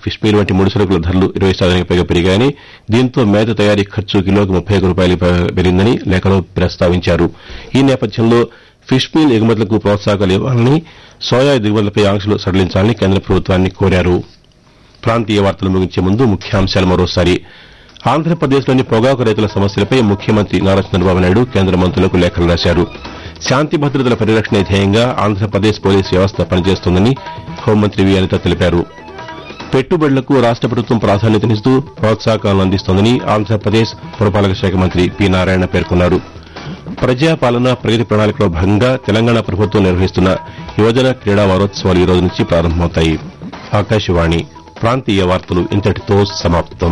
fish meal వంటి ముడి సరుకుల ధరలు ఇరవై శాతానికి పైగా పెరిగాయని దీంతో మేత తయారీ ఖర్చు కిలోకి ముప్పై ఒక్క రూపాయలు పెరిగిందని లేఖలో ప్రస్తావించారు ఈ నేపథ్యంలో ఫిష్ మీల్ ఎగుమతులకు ప్రోత్సాహకాలు ఇవ్వాలని సోయా దిగుమతులపై ఆంక్షలు సడలించాలని కేంద్ర ప్రభుత్వాన్ని కోరారు ప్రాంతీయ వార్తలు ముగించే ముందు ముఖ్యాంశాలు మరోసారి ఆంధ్రప్రదేశ్లోని పొగాకు రైతుల సమస్యలపై ముఖ్యమంత్రి నారా చంద్రబాబు నాయుడు కేంద్ర మంత్రులకు లేఖలు రాశారు శాంతి భద్రతల పరిరక్షణ ధ్యేయంగా ఆంధ్రప్రదేశ్ పోలీస్ వ్యవస్థ పనిచేస్తోందని హోంమంత్రి వి అనిత తెలిపారు పెట్టుబడులకు రాష్ట ప్రభుత్వం ప్రాధాన్యతనిస్తూ ప్రోత్సాహకాలను అందిస్తోందని ఆంధ్రప్రదేశ్ పురపాలక శాఖ మంత్రి పి నారాయణ పేర్కొన్నారు ప్రజాపాలన ప్రగతి ప్రణాళికలో భాగంగా తెలంగాణ ప్రభుత్వం నిర్వహిస్తున్న యువజన క్రీడా వారోత్సవాలు ఈ రోజు నుంచి ప్రారంభమవుతాయి ఆకాశవాణి ప్రాంతీయ వార్తలు ఇంతటితో సమాప్తం